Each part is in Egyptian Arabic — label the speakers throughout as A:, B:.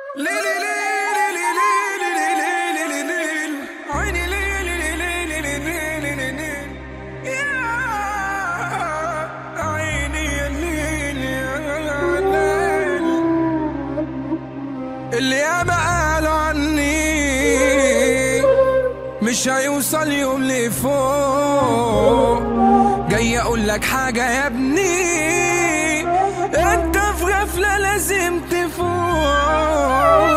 A: اللي ياما قالوا عني مش هيوصل يوم لفوق جاي اقول لك حاجة يا ابني انت في غفلة لازم تفوق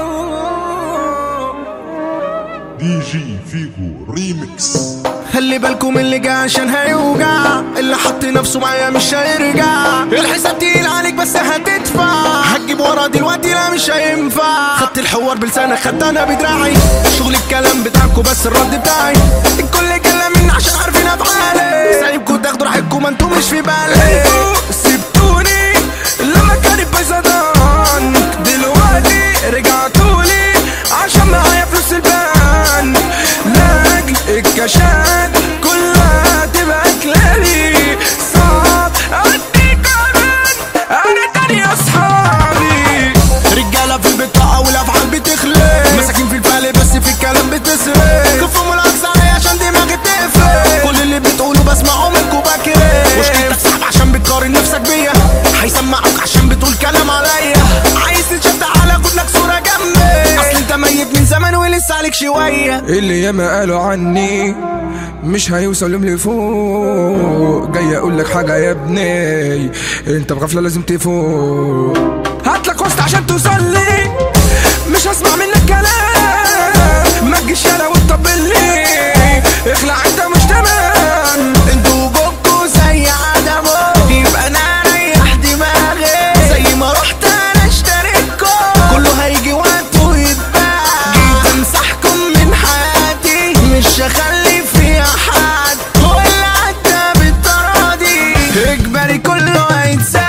B: دي جي فيجو ريمكس
C: خلي بالكم اللي جه عشان هيوجع اللي حط نفسه معايا مش هيرجع الحساب تقيل عليك بس هتدفع هتجيب ورا دلوقتي لا مش هينفع خدت الحوار بلسانك خدت انا بدراعي شغل الكلام بتاعكم بس الرد بتاعي الكل كلام مني عشان عارفين افعالي سايبكم تاخدوا راحتكم ما انتوا مش في بالي
A: انتوا سبتوني لما كانت بايظة ضنك دلوقتي رجعتولي عشان معايا فلوس البنك لاجل الكاشات كلها تبقى كلالي صعب ادي كمان انا تاني اصحابي
C: رجاله في البطاقه والافعال بتخلق مساكين في الفعل بس في الكلام بتسرق كفهم الاقصى عليا عشان دماغي تقفل كل اللي بتقوله بسمعه منكم بكرف مشكلتك صعب عشان بتقارن نفسك بيا هيسمعوك عشان بتقول كلام عليا عايز تتشاف تعالى خد لك صوره جنبي اصل انت ميت من زمان ولسه عليك شويه
A: اللي ياما قالوا عني مش هيوصل يوم لفوق جاي اقول لك حاجه يا ابني انت بغفله لازم تفوق هاتلك وسط عشان توصل لي مش هسمع منك كلام ما تجيش يالا وتطبل لي اخلع انت مش تمام
C: انتوا جوكوا زي عدمه يبقى انا اريح دماغي زي ما رحت انا اشتريتكم كله هيجي وقت ويتباع جيت امسحكم من حياتي مش هخلي فيها حد هو اللي عدى بالتراضي اجباري كله هيتساعد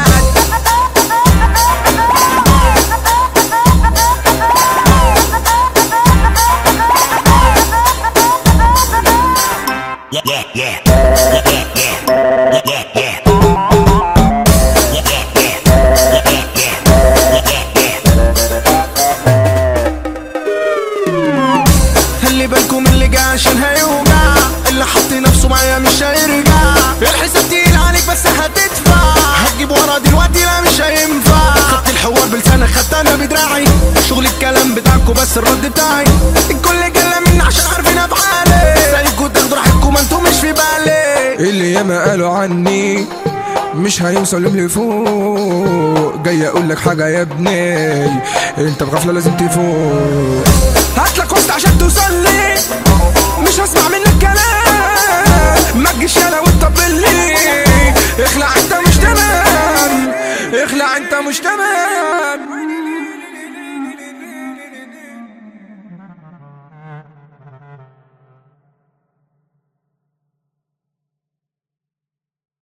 D: Yeah, yeah, yeah. Yeah, yeah, yeah. Yeah, yeah, yeah. Yeah, yeah, yeah. Yeah, yeah, yeah. Yeah, yeah, yeah.
C: خلي بالكم اللي جه عشان هيوجع اللي حط نفسه معايا مش هيرجع الحساب تقيل عليك بس هتدفع هتجيب ورا دلوقتي لا مش هينفع خدت الحوار بلسانك خدت انا بدراعي شغل الكلام بتاعكم بس الرد بتاعي الكل كلام مني عشان عارفين افعالي سايبكم تاخدوا راحتكم ما انتوا مش في بالي
A: اللي ياما قالوا عني مش هيوصل يوم لفوق جاي اقول لك حاجه يا ابني انت بغفله لازم تفوق هاتلك وسط عشان توصل لي مش هسمع منك كلام ما تجيش يالا وتطبل لي اخلع انت مش تمام اخلع انت مش تمام